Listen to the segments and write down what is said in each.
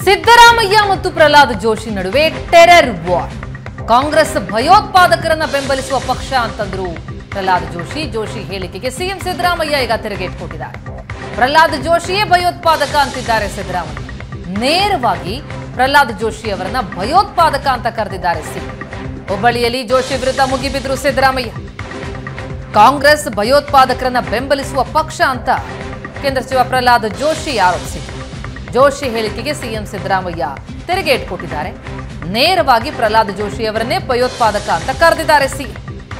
ಸಿದ್ದರಾಮಯ್ಯ ಮತ್ತು ಪ್ರಹ್ಲಾದ್ ಜೋಶಿ ನಡುವೆ terror war Congress ಭಯೋತ್ಪಾದಕರನ್ನ ಬೆಂಬಲಿಸುವ ಪಕ್ಷ ಅಂತಂದ್ರು ಪ್ರಹ್ಲಾದ್ ಜೋಶಿ ಜೋಶಿ ಹೇಳಿಕೆಗೆ ಸಿಎಂ ಸಿದ್ದರಾಮಯ್ಯ ಈಗ ತಿರುಗೇಟ್ ಕೊಟ್ಟಿದ್ದಾರೆ ಪ್ರಹ್ಲಾದ್ ಜೋಶಿಯೇ ಭಯೋತ್ಪಾದಕ ಅಂತಿದ್ದಾರೆ ಸಿದ್ದರಾಮಯ್ಯ ನೇರವಾಗಿ ಪ್ರಹ್ಲಾದ್ ಜೋಶಿ ಅವರನ್ನ ಭಯೋತ್ಪಾದಕ ಅಂತ ಕರೆದಿದ್ದಾರೆ ಸಿಎಂ ಹುಬ್ಬಳ್ಳಿಯಲ್ಲಿ ಜೋಶಿ ವಿರುದ್ಧ ಮುಗಿಬಿದ್ರು ಸಿದ್ದರಾಮಯ್ಯ ಕಾಂಗ್ರೆಸ್ ಭಯೋತ್ಪಾದಕರನ್ನ ಬೆಂಬಲಿಸುವ ಪಕ್ಷ ಅಂತ ಕೇಂದ್ರ ಸಚಿವ ಪ್ರಹ್ಲಾದ್ ಜೋಶಿ ಆರೋಪಿಸಿದರು ಜೋಶಿ ಹೇಳಿಕೆಗೆ ಸಿಎಂ ಸಿದ್ದರಾಮಯ್ಯ ತಿರುಗೇಟ್ ಕೊಟ್ಟಿದ್ದಾರೆ ನೇರವಾಗಿ ಪ್ರಹ್ಲಾದ್ ಜೋಶಿ ಅವರನ್ನೇ ಭಯೋತ್ಪಾದಕ ಅಂತ ಕರೆದಿದ್ದಾರೆ ಸಿಎಂ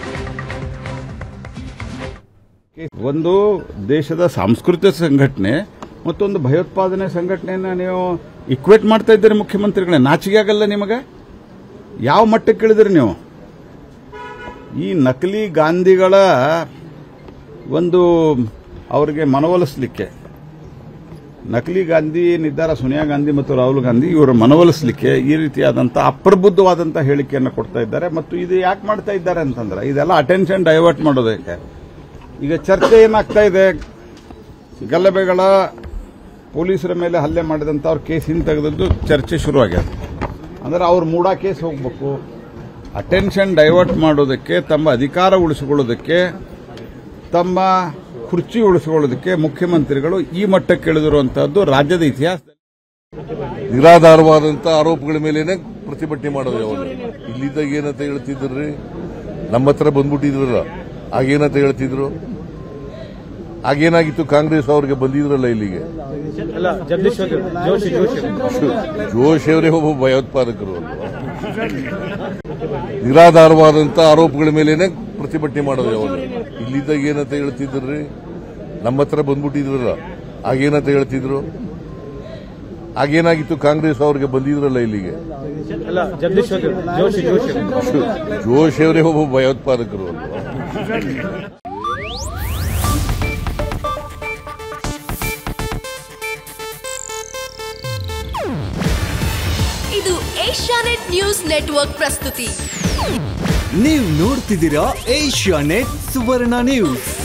ಒಂದು ದೇಶದ ಸಾಂಸ್ಕೃತಿಕ ಸಂಘಟನೆ ಮತ್ತೊಂದು ಭಯೋತ್ಪಾದನೆ ಸಂಘಟನೆಯನ್ನ ನೀವು ಇಕ್ವೇಟ್ ಮಾಡ್ತಾ ಇದ್ದೀರಿ ಮುಖ್ಯಮಂತ್ರಿಗಳೇ ನಾಚಿಕೆ ಆಗಲ್ಲ ನಿಮಗೆ ಯಾವ ಮಟ್ಟಕ್ಕೆ ಇಳಿದ್ರಿ ನೀವು ಈ ನಕಲಿ ಗಾಂಧಿಗಳ ಒಂದು ಅವರಿಗೆ ಮನವೊಲಿಸಲಿಕ್ಕೆ ನಕಲಿ ಗಾಂಧಿ ಏನಿದ್ದಾರೆ ಸೋನಿಯಾ ಗಾಂಧಿ ಮತ್ತು ರಾಹುಲ್ ಗಾಂಧಿ ಇವರು ಮನವೊಲಿಸಲಿಕ್ಕೆ ಈ ರೀತಿಯಾದಂಥ ಅಪ್ರಬುದ್ಧವಾದಂಥ ಹೇಳಿಕೆಯನ್ನು ಕೊಡ್ತಾ ಇದ್ದಾರೆ ಮತ್ತು ಇದು ಯಾಕೆ ಮಾಡ್ತಾ ಇದ್ದಾರೆ ಅಂತಂದ್ರೆ ಇದೆಲ್ಲ ಅಟೆನ್ಷನ್ ಡೈವರ್ಟ್ ಮಾಡೋದಕ್ಕೆ ಈಗ ಚರ್ಚೆ ಏನಾಗ್ತಾ ಇದೆ ಗಲಭೆಗಳ ಪೊಲೀಸರ ಮೇಲೆ ಹಲ್ಲೆ ಮಾಡಿದಂಥ ಅವ್ರ ಕೇಸ್ ಹಿಂತೆಗೆದದ್ದು ಚರ್ಚೆ ಶುರುವಾಗ್ಯದ ಅಂದ್ರೆ ಅವ್ರ ಮೂಡ ಕೇಸ್ ಹೋಗ್ಬೇಕು ಅಟೆನ್ಷನ್ ಡೈವರ್ಟ್ ಮಾಡೋದಕ್ಕೆ ತಮ್ಮ ಅಧಿಕಾರ ಉಳಿಸಿಕೊಳ್ಳೋದಕ್ಕೆ ತಮ್ಮ ಕುರ್ಚಿ ಉಳಿಸಿಕೊಳ್ಳೋದಕ್ಕೆ ಮುಖ್ಯಮಂತ್ರಿಗಳು ಈ ಮಟ್ಟಕ್ಕೆ ಇಳಿದಿರುವಂತಹದ್ದು ರಾಜ್ಯದ ಇತಿಹಾಸದಲ್ಲಿ ನಿರಾಧಾರವಾದಂತ ಆರೋಪಗಳ ಮೇಲೇನೆ ಪ್ರತಿಭಟನೆ ಮಾಡೋದು ಯಾವಾಗ ಇಲ್ಲಿದ್ದಾಗ ಏನಂತ ಹೇಳ್ತಿದ್ರಿ ನಮ್ಮ ಹತ್ರ ಬಂದ್ಬಿಟ್ಟಿದ್ರಲ್ಲ ಆಗೇನಂತ ಹೇಳ್ತಿದ್ರು ಆಗೇನಾಗಿತ್ತು ಕಾಂಗ್ರೆಸ್ ಅವ್ರಿಗೆ ಬಂದಿದ್ರಲ್ಲ ಇಲ್ಲಿಗೆ ಅಲ್ಲ ಜಗದೀಶ್ ಜೋಶಿ ಜೋಶಿ ಜೋಶಿ ಅವರೇ ಒಬ್ಬ ಭಯೋತ್ಪಾದಕರು ಅಲ್ವಾ ನಿರಾಧಾರವಾದಂತ ಆರೋಪಗಳ ಮೇಲೇನೆ ಪ್ರತಿಭಟನೆ ಮಾಡೋದು ಯಾವಾಗ ಇಲ್ಲಿದ್ದಾಗ ಏನಂತ ಹೇಳ್ತಿದ್ರಿ ನಮ್ಮ ಹತ್ರ ಬಂದ್ಬಿಟ್ಟಿದ್ರಲ್ಲ ಆಗೇನಂತ ಹೇಳ್ತಿದ್ರು ಆಗೇನಾಗಿತ್ತು ಕಾಂಗ್ರೆಸ್ ಅವ್ರಿಗೆ ಬಂದಿದ್ರಲ್ಲ ಇಲ್ಲಿಗೆ ಅಲ್ಲ ಜಗದೀಶ್ ಜೋಶಿ ಜೋಶಿ ಜೋಶಿ ಅವರೇ ಒಬ್ಬ ಭಯೋತ್ಪಾದಕರು ಅಲ್ವಾ ಇದು ಏಷ್ಯಾನೆಟ್ ನ್ಯೂಸ್ ನೆಟ್ವರ್ಕ್ ಪ್ರಸ್ತುತಿ ನೀವು ನೋಡ್ತಿದ್ದೀರಾ ಏಷ್ಯಾ ನೆಟ್ ಸುವರ್ಣ ನ್ಯೂಸ್